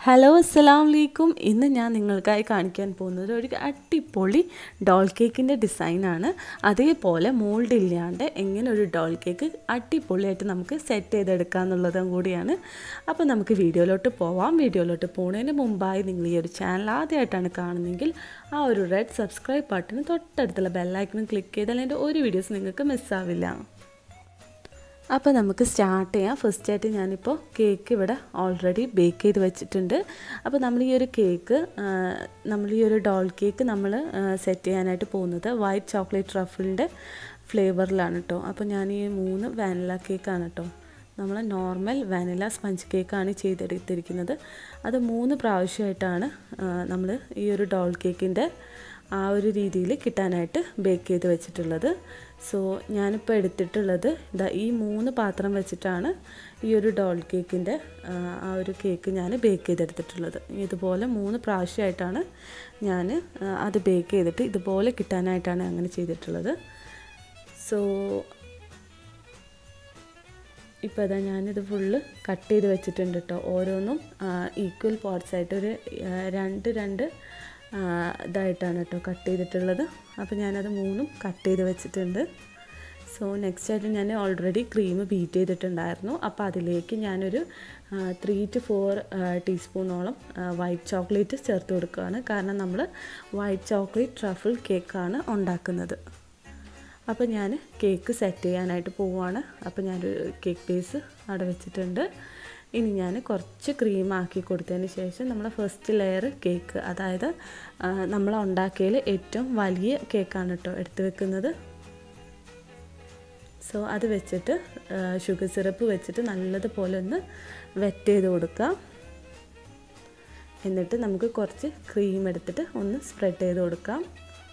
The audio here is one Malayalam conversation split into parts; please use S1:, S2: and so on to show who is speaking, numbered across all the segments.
S1: ഹലോ അസ്സലാം വലൈക്കും ഇന്ന് ഞാൻ നിങ്ങൾക്കായി കാണിക്കാൻ പോകുന്നത് ഒരു അടിപൊളി ഡോൾ കേക്കിൻ്റെ ഡിസൈനാണ് അതേപോലെ മോൾഡ് ഇല്ലാണ്ട് എങ്ങനെ ഒരു ഡോൾ കേക്ക് അടിപൊളിയായിട്ട് നമുക്ക് സെറ്റ് ചെയ്തെടുക്കാം എന്നുള്ളതും കൂടിയാണ് അപ്പോൾ നമുക്ക് വീഡിയോയിലോട്ട് പോവാം വീഡിയോയിലോട്ട് പോകുന്നതിന് മുമ്പായി നിങ്ങൾ ഈ ഒരു ചാനൽ ആദ്യമായിട്ടാണ് കാണുന്നതെങ്കിൽ ആ ഒരു റെഡ് സബ്സ്ക്രൈബ് ബട്ടൺ തൊട്ടടുത്തുള്ള ബെല്ലൈക്കനും ക്ലിക്ക് ചെയ്താൽ എൻ്റെ ഒരു വീഡിയോസ് നിങ്ങൾക്ക് മിസ്സാവില്ല അപ്പോൾ നമുക്ക് സ്റ്റാർട്ട് ചെയ്യാം ഫസ്റ്റായിട്ട് ഞാനിപ്പോൾ കേക്ക് ഇവിടെ ഓൾറെഡി ബേക്ക് ചെയ്ത് വെച്ചിട്ടുണ്ട് അപ്പോൾ നമ്മൾ ഈ ഒരു കേക്ക് നമ്മൾ ഈ ഒരു ഡോൾ കേക്ക് നമ്മൾ സെറ്റ് ചെയ്യാനായിട്ട് പോകുന്നത് വൈറ്റ് ചോക്ലേറ്റ് റഫിളിൻ്റെ ഫ്ലേവറിലാണ് കേട്ടോ അപ്പോൾ ഞാൻ ഈ മൂന്ന് വാനില കേക്കാണ് കേട്ടോ നമ്മൾ നോർമൽ വാനില സ്പഞ്ച് കേക്കാണ് ചെയ്തെടുത്തിരിക്കുന്നത് അത് മൂന്ന് പ്രാവശ്യമായിട്ടാണ് നമ്മൾ ഈ ഒരു ഡോൾ കേക്കിൻ്റെ ആ ഒരു രീതിയിൽ കിട്ടാനായിട്ട് ബേക്ക് ചെയ്ത് വെച്ചിട്ടുള്ളത് സോ ഞാനിപ്പോൾ എടുത്തിട്ടുള്ളത് ഇതാ ഈ മൂന്ന് പാത്രം വെച്ചിട്ടാണ് ഈ ഒരു ഡോൾ കേക്കിൻ്റെ ആ ഒരു കേക്ക് ഞാൻ ബേക്ക് ചെയ്തെടുത്തിട്ടുള്ളത് ഇതുപോലെ മൂന്ന് പ്രാവശ്യമായിട്ടാണ് ഞാൻ അത് ബേക്ക് ചെയ്തിട്ട് ഇതുപോലെ കിട്ടാനായിട്ടാണ് അങ്ങനെ ചെയ്തിട്ടുള്ളത് സോ ഇപ്പോൾ അതാ ഞാനിത് ഫുള്ള് കട്ട് ചെയ്ത് വെച്ചിട്ടുണ്ട് കേട്ടോ ഓരോന്നും ഈക്വൽ പാർട്സ് ആയിട്ട് ഒരു രണ്ട് രണ്ട് ഇതായിട്ടാണ് കേട്ടോ കട്ട് ചെയ്തിട്ടുള്ളത് അപ്പോൾ ഞാനത് മൂന്നും കട്ട് ചെയ്ത് വെച്ചിട്ടുണ്ട് സോ നെക്സ്റ്റ് ആയിട്ട് ഞാൻ ഓൾറെഡി ക്രീം ബീറ്റ് ചെയ്തിട്ടുണ്ടായിരുന്നു അപ്പോൾ അതിലേക്ക് ഞാനൊരു ത്രീ ടു ഫോർ ടീസ്പൂണോളം വൈറ്റ് ചോക്ലേറ്റ് ചേർത്ത് കൊടുക്കുകയാണ് കാരണം നമ്മൾ വൈറ്റ് ചോക്ലേറ്റ് ട്രഫിൾ കേക്കാണ് ഉണ്ടാക്കുന്നത് അപ്പോൾ ഞാൻ കേക്ക് സെറ്റ് ചെയ്യാനായിട്ട് പോവുകയാണ് അപ്പോൾ ഞാനൊരു കേക്ക് ബേസ് അവിടെ വെച്ചിട്ടുണ്ട് ഇനി ഞാൻ കുറച്ച് ക്രീം ആക്കി കൊടുത്തതിന് ശേഷം നമ്മൾ ഫസ്റ്റ് ലെയർ കേക്ക് അതായത് നമ്മൾ ഉണ്ടാക്കിയതിൽ ഏറ്റവും വലിയ കേക്കാണ് കേട്ടോ എടുത്ത് വെക്കുന്നത് സോ അത് വെച്ചിട്ട് ഷുഗർ സിറപ്പ് വെച്ചിട്ട് നല്ലതുപോലെ ഒന്ന് വെറ്റ് ചെയ്ത് കൊടുക്കാം എന്നിട്ട് നമുക്ക് കുറച്ച് ക്രീം എടുത്തിട്ട് ഒന്ന് സ്പ്രെഡ് ചെയ്ത് കൊടുക്കാം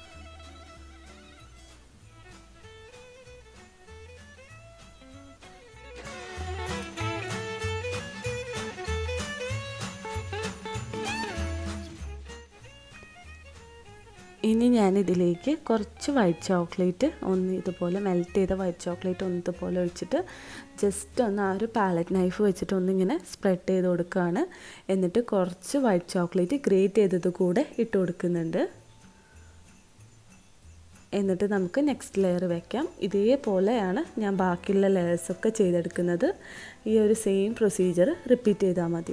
S1: ഇനി ഞാനിതിലേക്ക് കുറച്ച് വൈറ്റ് ചോക്ലേറ്റ് ഒന്ന് ഇതുപോലെ മെൽറ്റ് ചെയ്ത വൈറ്റ് ചോക്ലേറ്റ് ഒന്ന് ഇതുപോലെ ഒഴിച്ചിട്ട് ജസ്റ്റ് ഒന്ന് ആ ഒരു പാലറ്റ് നൈഫ് വെച്ചിട്ട് ഒന്നിങ്ങനെ സ്പ്രെഡ് ചെയ്ത് കൊടുക്കുകയാണ് എന്നിട്ട് കുറച്ച് വൈറ്റ് ചോക്ലേറ്റ് ഗ്രേറ്റ് ചെയ്തത് കൂടെ ഇട്ട് കൊടുക്കുന്നുണ്ട് എന്നിട്ട് നമുക്ക് നെക്സ്റ്റ് ലെയർ വെക്കാം ഇതേപോലെയാണ് ഞാൻ ബാക്കിയുള്ള ലെയേഴ്സൊക്കെ ചെയ്തെടുക്കുന്നത് ഈ ഒരു സെയിം പ്രൊസീജിയർ റിപ്പീറ്റ് ചെയ്താൽ മതി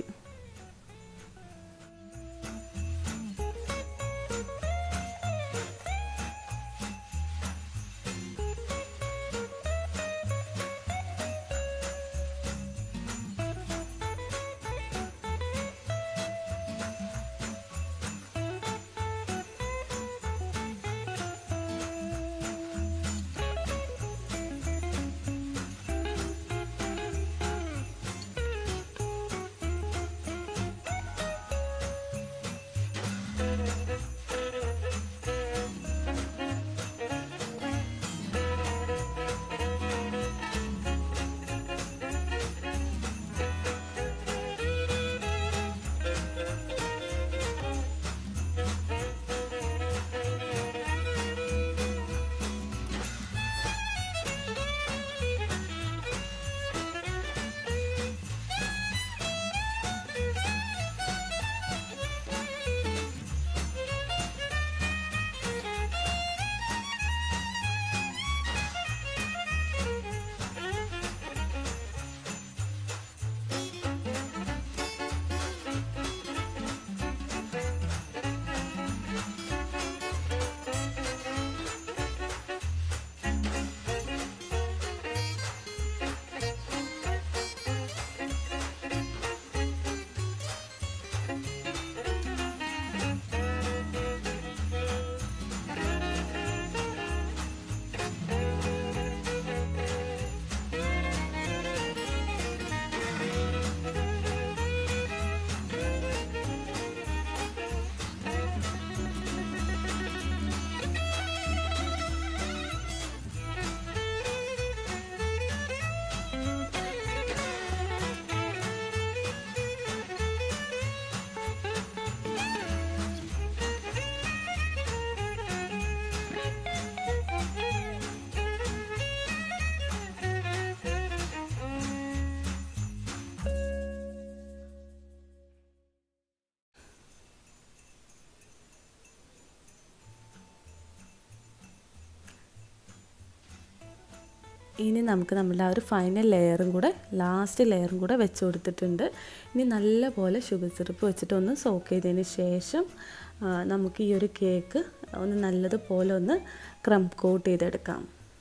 S1: ഇനി നമുക്ക് നമ്മളുടെ ആ ഒരു ഫൈനൽ ലെയറും കൂടെ ലാസ്റ്റ് ലെയറും കൂടെ വെച്ച് കൊടുത്തിട്ടുണ്ട് ഇനി നല്ല പോലെ ഷുഗർ സിറപ്പ് വെച്ചിട്ട് ഒന്ന് സോക്ക് ചെയ്തതിന് ശേഷം നമുക്ക് ഈ ഒരു കേക്ക് ഒന്ന് നല്ലതുപോലെ ഒന്ന് ക്രം കോട്ട് ചെയ്തെടുക്കാം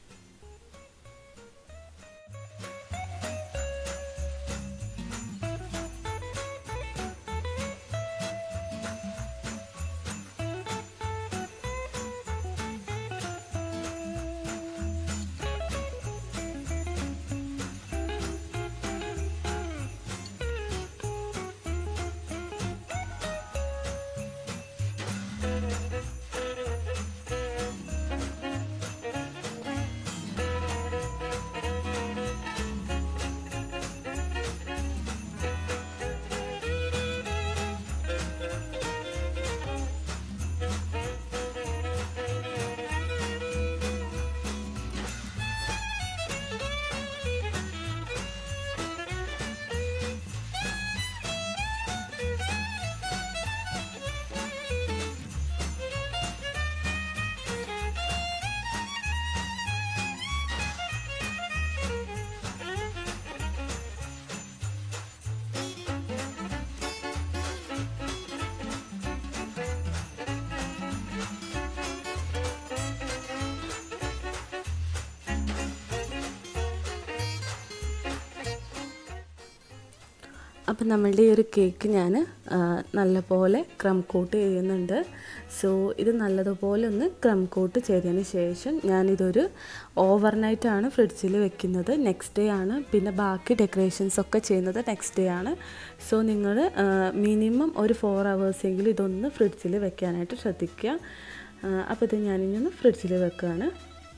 S1: അപ്പം നമ്മളുടെ ഈ ഒരു കേക്ക് ഞാൻ നല്ലപോലെ ക്രം കോട്ട് ചെയ്യുന്നുണ്ട് സോ ഇത് നല്ലതുപോലെ ഒന്ന് ക്രം കോട്ട് ചെയ്തതിന് ശേഷം ഞാനിതൊരു ഓവർനൈറ്റാണ് ഫ്രിഡ്ജിൽ വെക്കുന്നത് നെക്സ്റ്റ് ഡേ ആണ് പിന്നെ ബാക്കി ഡെക്കറേഷൻസ് ഒക്കെ ചെയ്യുന്നത് നെക്സ്റ്റ് ഡേ ആണ് സോ നിങ്ങൾ മിനിമം ഒരു ഫോർ അവേഴ്സെങ്കിലും ഇതൊന്ന് ഫ്രിഡ്ജിൽ വെക്കാനായിട്ട് ശ്രദ്ധിക്കുക അപ്പോൾ ഇത് ഞാനിനി ഒന്ന് ഫ്രിഡ്ജിൽ വെക്കുകയാണ്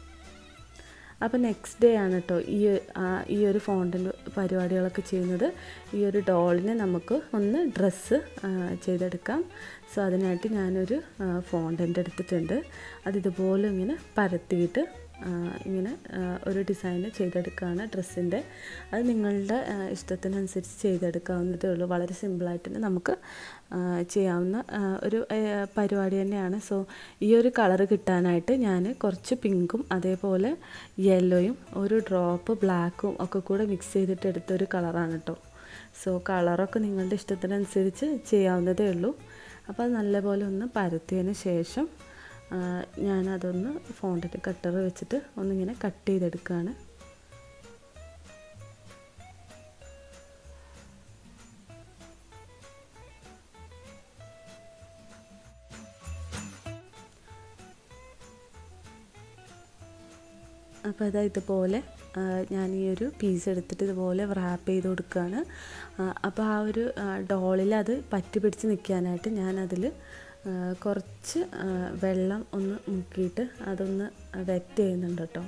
S1: അപ്പോൾ നെക്സ്റ്റ് ഡേ ആണ് കേട്ടോ ഈ ഈ ഒരു ഫോണ്ടൻ്റ് പരിപാടികളൊക്കെ ചെയ്യുന്നത് ഈ ഒരു ഡോളിനെ നമുക്ക് ഒന്ന് ഡ്രസ്സ് ചെയ്തെടുക്കാം സോ അതിനായിട്ട് ഞാനൊരു ഫോണ്ടൻ്റ് എടുത്തിട്ടുണ്ട് അത് ഇതുപോലെ ഇങ്ങനെ പരത്തിയിട്ട് ഇങ്ങനെ ഒരു ഡിസൈന് ചെയ്തെടുക്കുകയാണ് ഡ്രസ്സിൻ്റെ അത് നിങ്ങളുടെ ഇഷ്ടത്തിനനുസരിച്ച് ചെയ്തെടുക്കാവുന്നതേ ഉള്ളൂ വളരെ സിമ്പിളായിട്ട് തന്നെ നമുക്ക് ചെയ്യാവുന്ന ഒരു പരിപാടി തന്നെയാണ് സോ ഈ ഒരു കളർ കിട്ടാനായിട്ട് ഞാൻ കുറച്ച് പിങ്കും അതേപോലെ യെല്ലോയും ഒരു ഡ്രോപ്പ് ബ്ലാക്കും ഒക്കെ കൂടെ മിക്സ് ചെയ്തിട്ട് എടുത്തൊരു കളറാണ് കേട്ടോ സോ കളറൊക്കെ നിങ്ങളുടെ ഇഷ്ടത്തിനനുസരിച്ച് ചെയ്യാവുന്നതേ ഉള്ളൂ അപ്പോൾ അത് നല്ലപോലെ ഒന്ന് പരത്തിയതിന് ശേഷം ഞാനതൊന്ന് ഫോണ്ടിൻ്റെ കട്ടർ വെച്ചിട്ട് ഒന്നിങ്ങനെ കട്ട് ചെയ്തെടുക്കുകയാണ് അപ്പോൾ അതാ ഇതുപോലെ ഞാൻ ഈ ഒരു പീസ് എടുത്തിട്ട് ഇതുപോലെ റാപ്പ് ചെയ്ത് കൊടുക്കുകയാണ് അപ്പോൾ ആ ഒരു ഡോളിൽ അത് പറ്റി പിടിച്ച് നിൽക്കാനായിട്ട് ഞാനതിൽ കുറച്ച് വെള്ളം ഒന്ന് മുക്കിയിട്ട് അതൊന്ന് വെറ്റ് ചെയ്യുന്നുണ്ട് കേട്ടോ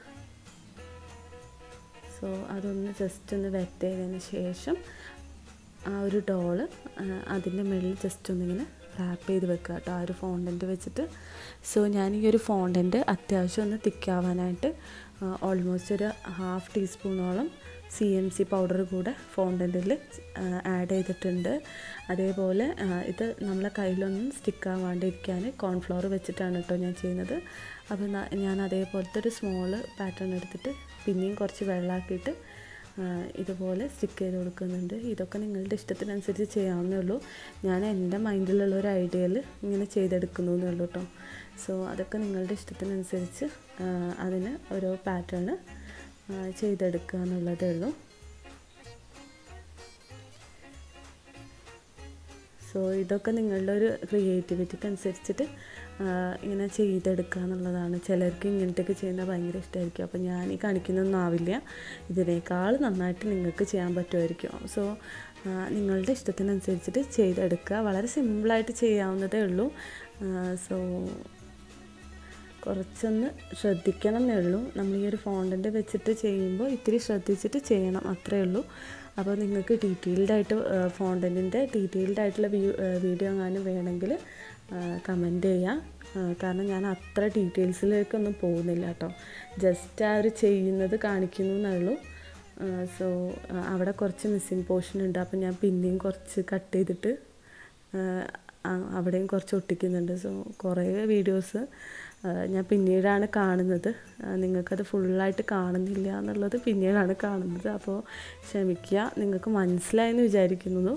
S1: സോ അതൊന്ന് ജസ്റ്റ് ഒന്ന് വെറ്റ് ചെയ്തതിന് ശേഷം ആ ഒരു ഡോള് അതിൻ്റെ മുകളിൽ ജസ്റ്റ് ഒന്നിങ്ങനെ റാപ്പ് ചെയ്ത് വെക്കുക കേട്ടോ ആ ഒരു ഫോണ്ടൻറ്റ് വെച്ചിട്ട് സോ ഞാൻ ഈ ഒരു ഫോണ്ടൻറ്റ് അത്യാവശ്യം ഒന്ന് തിക്കാവാനായിട്ട് ഓൾമോസ്റ്റ് ഒരു ഹാഫ് ടീസ്പൂണോളം സി എം സി പൗഡർ കൂടെ ഫോണ്ടൻറ്റിൽ ആഡ് ചെയ്തിട്ടുണ്ട് അതേപോലെ ഇത് നമ്മളെ കയ്യിലൊന്നും സ്റ്റിക്ക് ആവാണ്ടിരിക്കാൻ കോൺഫ്ലവർ വെച്ചിട്ടാണ് കേട്ടോ ഞാൻ ചെയ്യുന്നത് അപ്പോൾ ഞാൻ അതേപോലത്തെ ഒരു സ്മോൾ പാറ്റേൺ എടുത്തിട്ട് പിന്നെയും കുറച്ച് വെള്ളമാക്കിയിട്ട് ഇതുപോലെ സ്റ്റിക്ക് ചെയ്ത് കൊടുക്കുന്നുണ്ട് ഇതൊക്കെ നിങ്ങളുടെ ഇഷ്ടത്തിനനുസരിച്ച് ചെയ്യാവുന്നേ ഉള്ളൂ ഞാൻ എൻ്റെ മൈൻഡിലുള്ള ഒരു ഐഡിയയിൽ ഇങ്ങനെ ചെയ്തെടുക്കുന്നു എന്നേ ഉള്ളൂ കേട്ടോ സോ അതൊക്കെ നിങ്ങളുടെ ഇഷ്ടത്തിനനുസരിച്ച് അതിന് ഓരോ പാറ്റേൺ ചെയ്തെടുക്കുക എന്നുള്ളതേ ഉള്ളൂ സോ ഇതൊക്കെ നിങ്ങളുടെ ഒരു ക്രിയേറ്റിവിറ്റിക്ക് അനുസരിച്ചിട്ട് ഇങ്ങനെ ചെയ്തെടുക്കുക എന്നുള്ളതാണ് ചിലർക്ക് ഇങ്ങനത്തെയൊക്കെ ചെയ്യുന്നത് ഭയങ്കര ഇഷ്ടമായിരിക്കും അപ്പോൾ ഞാൻ ഈ കാണിക്കുന്നൊന്നും ആവില്ല ഇതിനേക്കാൾ നന്നായിട്ട് നിങ്ങൾക്ക് ചെയ്യാൻ പറ്റുമായിരിക്കും സോ നിങ്ങളുടെ ഇഷ്ടത്തിനനുസരിച്ചിട്ട് ചെയ്തെടുക്കുക വളരെ സിമ്പിളായിട്ട് ചെയ്യാവുന്നതേ ഉള്ളൂ സോ കുറച്ചൊന്ന് ശ്രദ്ധിക്കണം എന്നേ ഉള്ളൂ നമ്മൾ ഈ ഒരു ഫോണ്ടൻ്റ് വെച്ചിട്ട് ചെയ്യുമ്പോൾ ഇത്തിരി ശ്രദ്ധിച്ചിട്ട് ചെയ്യണം അത്രയേ ഉള്ളൂ അപ്പോൾ നിങ്ങൾക്ക് ഡീറ്റെയിൽഡ് ആയിട്ട് ഫോണ്ടൻറ്റിൻ്റെ ഡീറ്റെയിൽഡ് ആയിട്ടുള്ള വീഡിയോ എങ്ങാനും വേണമെങ്കിൽ കമൻറ്റ് ചെയ്യാം കാരണം ഞാൻ അത്ര ഡീറ്റെയിൽസിലേക്കൊന്നും പോകുന്നില്ല കേട്ടോ ജസ്റ്റ് ആ ഒരു ചെയ്യുന്നത് കാണിക്കുന്നു എന്നുള്ളൂ സോ അവിടെ കുറച്ച് മിസ്സിങ് പോർഷൻ ഉണ്ട് അപ്പോൾ ഞാൻ പിന്നെയും കുറച്ച് കട്ട് ചെയ്തിട്ട് അവിടെയും കുറച്ച് ഒട്ടിക്കുന്നുണ്ട് സോ കുറേ വീഡിയോസ് ഞാൻ പിന്നീടാണ് കാണുന്നത് നിങ്ങൾക്കത് ഫുള്ളായിട്ട് കാണുന്നില്ല എന്നുള്ളത് പിന്നീടാണ് കാണുന്നത് അപ്പോൾ ക്ഷമിക്കുക നിങ്ങൾക്ക് മനസ്സിലായെന്ന് വിചാരിക്കുന്നു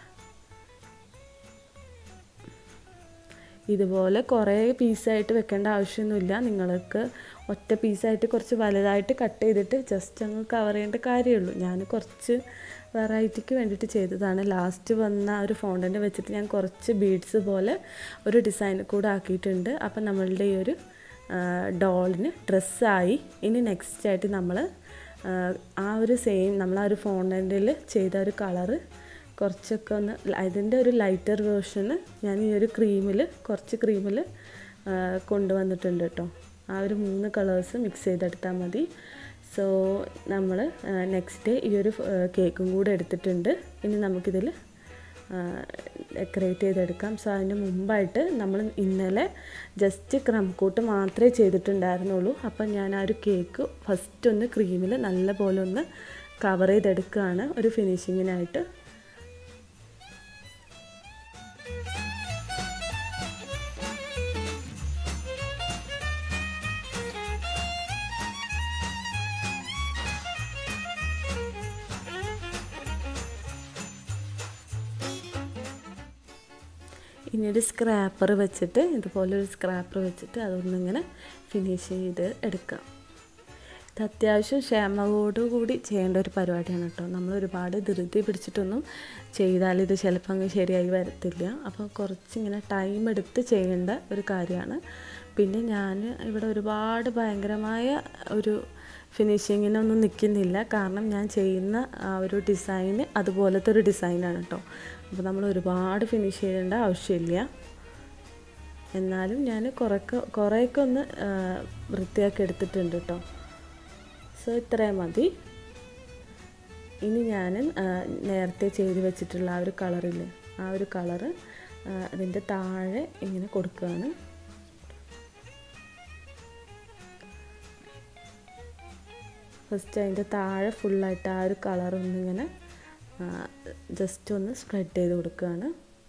S1: ഇതുപോലെ കുറേ പീസായിട്ട് വെക്കേണ്ട ആവശ്യമൊന്നുമില്ല നിങ്ങൾക്ക് ഒറ്റ പീസായിട്ട് കുറച്ച് വലുതായിട്ട് കട്ട് ചെയ്തിട്ട് ജസ്റ്റ് അങ്ങ് കവർ ചെയ്യേണ്ട കാര്യമുള്ളൂ ഞാൻ കുറച്ച് വെറൈറ്റിക്ക് വേണ്ടിയിട്ട് ചെയ്തതാണ് ലാസ്റ്റ് വന്ന ഒരു ഫോണ്ടൻ്റ് വെച്ചിട്ട് ഞാൻ കുറച്ച് ബീഡ്സ് പോലെ ഒരു ഡിസൈൻ കൂടെ ആക്കിയിട്ടുണ്ട് അപ്പം നമ്മളുടെ ഈ ഒരു ഡോളിന് ഡ്രസ്സായി ഇനി നെക്സ്റ്റ് ആയിട്ട് നമ്മൾ ആ ഒരു സെയിം നമ്മൾ ആ ഒരു ഫോണ്ടൻറ്റിൽ ചെയ്ത ഒരു കളറ് കുറച്ചൊക്കെ ഒന്ന് അതിൻ്റെ ഒരു ലൈറ്റർ വേർഷന് ഞാൻ ഈ ഒരു ക്രീമിൽ കുറച്ച് ക്രീമിൽ കൊണ്ടുവന്നിട്ടുണ്ട് കേട്ടോ ആ ഒരു മൂന്ന് കളേഴ്സ് മിക്സ് ചെയ്തെടുത്താൽ മതി സോ നമ്മൾ നെക്സ്റ്റ് ഈ ഒരു കേക്കും കൂടെ എടുത്തിട്ടുണ്ട് ഇനി നമുക്കിതിൽ ഡെക്കറേറ്റ് ചെയ്തെടുക്കാം സോ അതിന് മുമ്പായിട്ട് നമ്മൾ ഇന്നലെ ജസ്റ്റ് ക്രം കൂട്ട് മാത്രമേ ചെയ്തിട്ടുണ്ടായിരുന്നുള്ളൂ അപ്പം ഞാൻ ആ ഒരു കേക്ക് ഫസ്റ്റ് ഒന്ന് ക്രീമിൽ നല്ലപോലെ ഒന്ന് കവർ ചെയ്തെടുക്കുകയാണ് ഒരു ഫിനിഷിങ്ങിനായിട്ട് ഇനി ഒരു സ്ക്രാപ്പർ വെച്ചിട്ട് ഇതുപോലെ ഒരു സ്ക്രാപ്പർ വെച്ചിട്ട് അതൊന്നിങ്ങനെ ഫിനിഷ് ചെയ്ത് എടുക്കാം ഇത് അത്യാവശ്യം ക്ഷമയോടുകൂടി ചെയ്യേണ്ട ഒരു പരിപാടിയാണ് കേട്ടോ നമ്മൾ ഒരുപാട് ധൃതി പിടിച്ചിട്ടൊന്നും ചെയ്താൽ ഇത് ചിലപ്പോൾ അങ്ങ് ശരിയായി വരത്തില്ല അപ്പോൾ കുറച്ചിങ്ങനെ ടൈം എടുത്ത് ചെയ്യേണ്ട ഒരു കാര്യമാണ് പിന്നെ ഞാൻ ഇവിടെ ഒരുപാട് ഭയങ്കരമായ ഒരു ഫിനിഷിങ്ങിനൊന്നും നിൽക്കുന്നില്ല കാരണം ഞാൻ ചെയ്യുന്ന ആ ഒരു ഡിസൈന് അതുപോലത്തെ ഒരു ഡിസൈനാണ് കേട്ടോ അപ്പോൾ നമ്മൾ ഒരുപാട് ഫിനിഷ് ചെയ്യേണ്ട ആവശ്യമില്ല എന്നാലും ഞാൻ കുറേയൊക്കെ കുറേയൊക്കെ ഒന്ന് വൃത്തിയാക്കി എടുത്തിട്ടുണ്ട് കേട്ടോ സോ ഇത്രയും മതി ഇനി ഞാൻ നേരത്തെ ചെയ്ത് വെച്ചിട്ടുള്ള ആ ഒരു കളറില്ലേ ആ ഒരു കളറ് അതിൻ്റെ താഴെ ഇങ്ങനെ കൊടുക്കുകയാണ് ഫസ്റ്റ് അതിൻ്റെ താഴെ ഫുള്ളായിട്ട് ആ ഒരു കളർ ഒന്നിങ്ങനെ ജസ്റ്റ് ഒന്ന് സ്പ്രെഡ് ചെയ്ത് കൊടുക്കുകയാണ്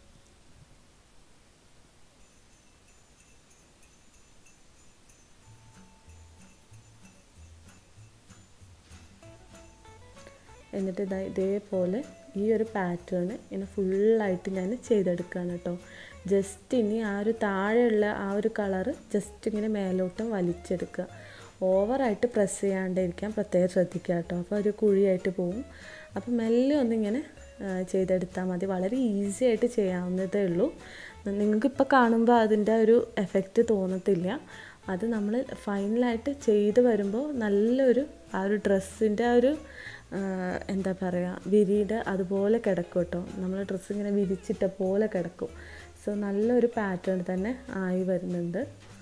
S1: എന്നിട്ട് ഇതാ ഇതേപോലെ ഈ ഒരു പാറ്റേൺ ഇങ്ങനെ ഫുള്ളായിട്ട് ഞാൻ ചെയ്തെടുക്കുകയാണ് കേട്ടോ ജസ്റ്റ് ഇനി ആ ഒരു താഴെയുള്ള ആ ഒരു കളറ് ജസ്റ്റ് ഇങ്ങനെ മേലോട്ടും വലിച്ചെടുക്കുക ഓവറായിട്ട് പ്രസ് ചെയ്യാണ്ടിരിക്കാൻ പ്രത്യേകം ശ്രദ്ധിക്കുക കേട്ടോ അപ്പോൾ ഒരു കുഴിയായിട്ട് പോവും അപ്പോൾ മെല്ലെ ഒന്നിങ്ങനെ ചെയ്തെടുത്താൽ മതി വളരെ ഈസി ആയിട്ട് ചെയ്യാവുന്നതേ ഉള്ളൂ നിങ്ങൾക്കിപ്പോൾ കാണുമ്പോൾ അതിൻ്റെ ഒരു എഫക്റ്റ് തോന്നത്തില്ല അത് നമ്മൾ ഫൈനലായിട്ട് ചെയ്ത് വരുമ്പോൾ നല്ലൊരു ആ ഒരു ഡ്രസ്സിൻ്റെ ആ ഒരു എന്താ പറയുക വിരിയുടെ അതുപോലെ കിടക്കും കേട്ടോ നമ്മൾ ഡ്രസ്സ് ഇങ്ങനെ വിരിച്ചിട്ട പോലെ കിടക്കും സോ നല്ലൊരു പാറ്റേൺ തന്നെ ആയി വരുന്നുണ്ട്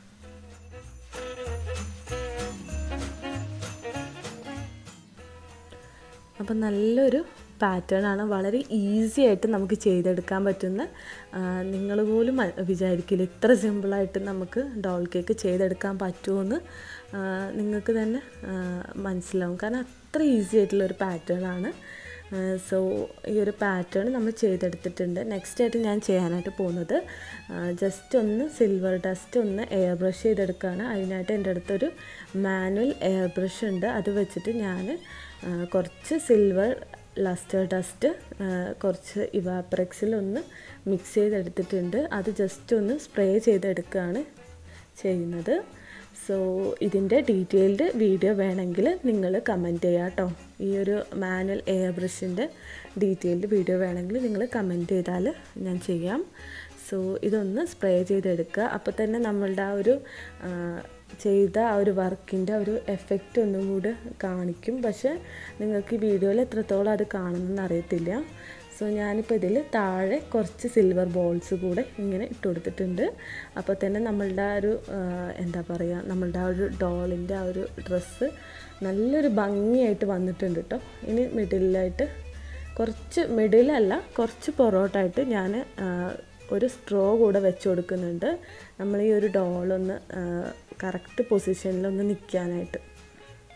S1: അപ്പം നല്ലൊരു പാറ്റേൺ ആണ് വളരെ ഈസി ആയിട്ട് നമുക്ക് ചെയ്തെടുക്കാൻ പറ്റുന്ന നിങ്ങൾ പോലും വിചാരിക്കില്ല ഇത്ര സിമ്പിളായിട്ട് നമുക്ക് ഡോൾ കേക്ക് ചെയ്തെടുക്കാൻ പറ്റുമെന്ന് നിങ്ങൾക്ക് തന്നെ മനസ്സിലാവും കാരണം അത്ര ഈസി ആയിട്ടുള്ളൊരു പാറ്റേൺ ആണ് സോ ഈ ഒരു പാറ്റേൺ നമ്മൾ ചെയ്തെടുത്തിട്ടുണ്ട് നെക്സ്റ്റ് ആയിട്ട് ഞാൻ ചെയ്യാനായിട്ട് പോകുന്നത് ജസ്റ്റ് ഒന്ന് സിൽവർ ഡസ്റ്റ് ഒന്ന് എയർ ബ്രഷ് ചെയ്തെടുക്കുകയാണ് അതിനായിട്ട് എൻ്റെ അടുത്തൊരു മാനുവൽ എയർ ബ്രഷ് ഉണ്ട് അത് വെച്ചിട്ട് ഞാൻ കുറച്ച് സിൽവർ ലസ്റ്റർ ഡസ്റ്റ് കുറച്ച് ഇവാപ്രെക്സിൽ ഒന്ന് മിക്സ് ചെയ്തെടുത്തിട്ടുണ്ട് അത് ജസ്റ്റ് ഒന്ന് സ്പ്രേ ചെയ്തെടുക്കുകയാണ് ചെയ്യുന്നത് സോ ഇതിൻ്റെ ഡീറ്റെയിൽഡ് വീഡിയോ വേണമെങ്കിൽ നിങ്ങൾ കമൻറ്റ് ചെയ്യുക കേട്ടോ ഈ ഒരു മാനുവൽ എയർ ബ്രഷിൻ്റെ ഡീറ്റെയിൽഡ് വീഡിയോ വേണമെങ്കിൽ നിങ്ങൾ കമൻറ്റ് ചെയ്താൽ ഞാൻ ചെയ്യാം സോ ഇതൊന്ന് സ്പ്രേ ചെയ്തെടുക്കുക അപ്പോൾ തന്നെ നമ്മളുടെ ആ ഒരു ചെയ്ത ആ ഒരു വർക്കിൻ്റെ ഒരു എഫക്റ്റ് ഒന്നും കൂടെ കാണിക്കും പക്ഷേ നിങ്ങൾക്ക് ഈ വീഡിയോയിൽ എത്രത്തോളം അത് കാണുമെന്ന് അറിയത്തില്ല സോ ഞാനിപ്പോൾ ഇതിൽ താഴെ കുറച്ച് സിൽവർ ബോൾസ് കൂടെ ഇങ്ങനെ ഇട്ട് കൊടുത്തിട്ടുണ്ട് അപ്പോൾ തന്നെ നമ്മളുടെ ആ ഒരു എന്താ പറയുക നമ്മളുടെ ആ ഒരു ഡോളിൻ്റെ ആ ഒരു ഡ്രസ്സ് നല്ലൊരു ഭംഗിയായിട്ട് വന്നിട്ടുണ്ട് കേട്ടോ ഇനി മിഡിലായിട്ട് കുറച്ച് മിഡിലല്ല കുറച്ച് പൊറോട്ടായിട്ട് ഞാൻ ഒരു സ്ട്രോ കൂടെ വെച്ച് കൊടുക്കുന്നുണ്ട് നമ്മൾ ഈ ഒരു ഡോളൊന്ന് കറക്റ്റ് പൊസിഷനിലൊന്ന് നിൽക്കാനായിട്ട്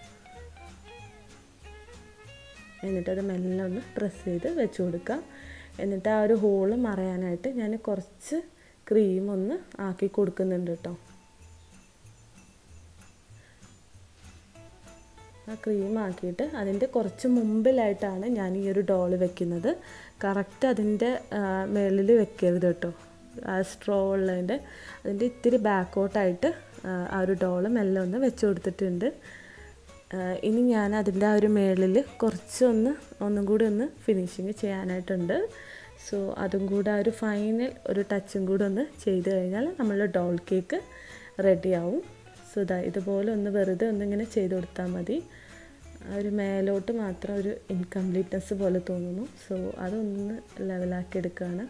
S1: എന്നിട്ടത് മെല്ലെ ഒന്ന് പ്രസ് ചെയ്ത് വെച്ച് കൊടുക്കുക എന്നിട്ട് ആ ഒരു ഹോള് മറയാനായിട്ട് ഞാൻ കുറച്ച് ക്രീം ഒന്ന് ആക്കി കൊടുക്കുന്നുണ്ട് കേട്ടോ ആ ക്രീം ആക്കിയിട്ട് അതിൻ്റെ കുറച്ച് മുമ്പിലായിട്ടാണ് ഞാൻ ഈ ഒരു ഡോള് വെക്കുന്നത് കറക്റ്റ് അതിൻ്റെ മുകളിൽ വെക്കരുത് കേട്ടോ ആ സ്ട്രോ ഉള്ളതിൻ്റെ അതിൻ്റെ ഇത്തിരി ബാക്കോട്ടായിട്ട് ആ ഒരു ഡോള് മെല്ലെ ഒന്ന് വെച്ച് കൊടുത്തിട്ടുണ്ട് ഇനി ഞാൻ അതിൻ്റെ ആ ഒരു മേളിൽ കുറച്ചൊന്ന് ഒന്നും കൂടി ഒന്ന് ഫിനിഷിങ് ചെയ്യാനായിട്ടുണ്ട് സോ അതും കൂടെ ആ ഒരു ഫൈനൽ ഒരു ടച്ചും കൂടെ ഒന്ന് ചെയ്ത് കഴിഞ്ഞാൽ നമ്മളുടെ ഡോൾ കേക്ക് റെഡിയാവും സോ ഇതാ ഇതുപോലെ ഒന്ന് വെറുതെ ഒന്നിങ്ങനെ ചെയ്ത് കൊടുത്താൽ മതി ആ ഒരു മേലോട്ട് മാത്രം ഒരു ഇൻകംപ്ലീറ്റ്നെസ് പോലെ തോന്നുന്നു സോ അതൊന്ന് ലെവലാക്കി എടുക്കുകയാണ്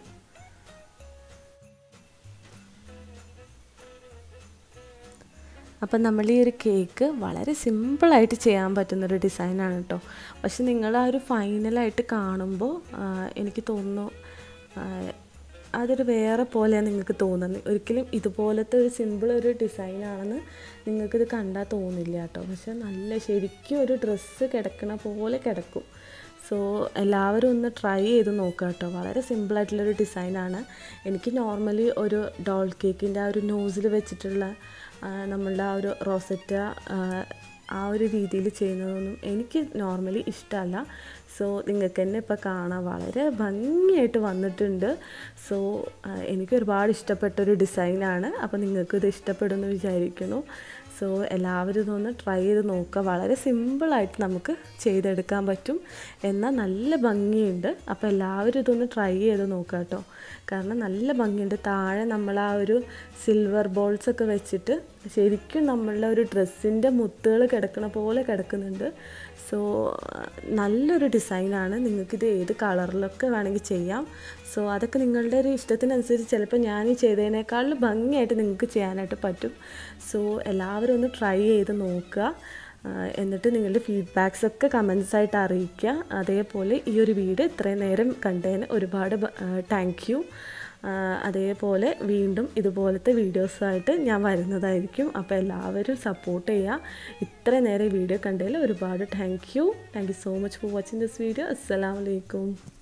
S1: അപ്പം നമ്മൾ ഈ ഒരു കേക്ക് വളരെ സിമ്പിളായിട്ട് ചെയ്യാൻ പറ്റുന്നൊരു ഡിസൈനാണ് കേട്ടോ പക്ഷെ നിങ്ങൾ ആ ഒരു ഫൈനലായിട്ട് കാണുമ്പോൾ എനിക്ക് തോന്നുന്നു അതൊരു വേറെ പോലെയാണ് നിങ്ങൾക്ക് തോന്നുന്നത് ഒരിക്കലും ഇതുപോലത്തെ ഒരു സിമ്പിൾ ഒരു ഡിസൈനാണെന്ന് നിങ്ങൾക്കിത് കണ്ടാൽ തോന്നില്ല കേട്ടോ പക്ഷെ നല്ല ശരിക്കും ഒരു ഡ്രസ്സ് കിടക്കണ പോലെ കിടക്കും സോ എല്ലാവരും ഒന്ന് ട്രൈ ചെയ്ത് നോക്കുക കേട്ടോ വളരെ സിമ്പിളായിട്ടുള്ളൊരു ഡിസൈനാണ് എനിക്ക് നോർമലി ഒരു ഡോൾ കേക്കിൻ്റെ ആ ഒരു നോസിൽ വെച്ചിട്ടുള്ള നമ്മളുടെ ആ ഒരു റോസറ്റ ആ ഒരു രീതിയിൽ ചെയ്യുന്നതൊന്നും എനിക്ക് നോർമലി ഇഷ്ടമല്ല സോ നിങ്ങൾക്ക് തന്നെ ഇപ്പോൾ കാണാൻ വളരെ ഭംഗിയായിട്ട് വന്നിട്ടുണ്ട് സോ എനിക്ക് ഒരുപാട് ഇഷ്ടപ്പെട്ടൊരു ഡിസൈനാണ് അപ്പോൾ നിങ്ങൾക്കിത് ഇഷ്ടപ്പെടുമെന്ന് വിചാരിക്കുന്നു സോ എല്ലാവരും ഇതൊന്ന് ട്രൈ ചെയ്ത് നോക്കുക വളരെ സിമ്പിളായിട്ട് നമുക്ക് ചെയ്തെടുക്കാൻ പറ്റും എന്നാൽ നല്ല ഭംഗിയുണ്ട് അപ്പോൾ എല്ലാവരും ഇതൊന്ന് ട്രൈ ചെയ്ത് നോക്കുക കേട്ടോ കാരണം നല്ല ഭംഗിയുണ്ട് താഴെ നമ്മൾ ആ ഒരു സിൽവർ ബോൾസ് ഒക്കെ വെച്ചിട്ട് ശരിക്കും നമ്മളുടെ ഒരു ഡ്രസ്സിൻ്റെ മുത്തുകൾ കിടക്കണ പോലെ കിടക്കുന്നുണ്ട് സോ നല്ലൊരു ഡിസൈനാണ് നിങ്ങൾക്കിത് ഏത് കളറിലൊക്കെ വേണമെങ്കിൽ ചെയ്യാം സോ അതൊക്കെ നിങ്ങളുടെ ഒരു ഇഷ്ടത്തിനനുസരിച്ച് ചിലപ്പോൾ ഞാൻ ഈ ചെയ്തതിനേക്കാളും ഭംഗിയായിട്ട് നിങ്ങൾക്ക് ചെയ്യാനായിട്ട് പറ്റും സോ എല്ലാവരും ഒന്ന് ട്രൈ ചെയ്ത് നോക്കുക എന്നിട്ട് നിങ്ങളുടെ ഫീഡ്ബാക്സ് ഒക്കെ കമൻസ് ആയിട്ട് അറിയിക്കുക അതേപോലെ ഈ ഒരു വീഡിയോ ഇത്രയും നേരം കണ്ടതിന് ഒരുപാട് താങ്ക് യു അതേപോലെ വീണ്ടും ഇതുപോലത്തെ വീഡിയോസായിട്ട് ഞാൻ വരുന്നതായിരിക്കും അപ്പോൾ എല്ലാവരും സപ്പോർട്ട് ചെയ്യുക ഇത്ര നേരം വീഡിയോ കണ്ടതിൽ ഒരുപാട് thank you thank you so much for watching this video അസ്സലാമലൈക്കും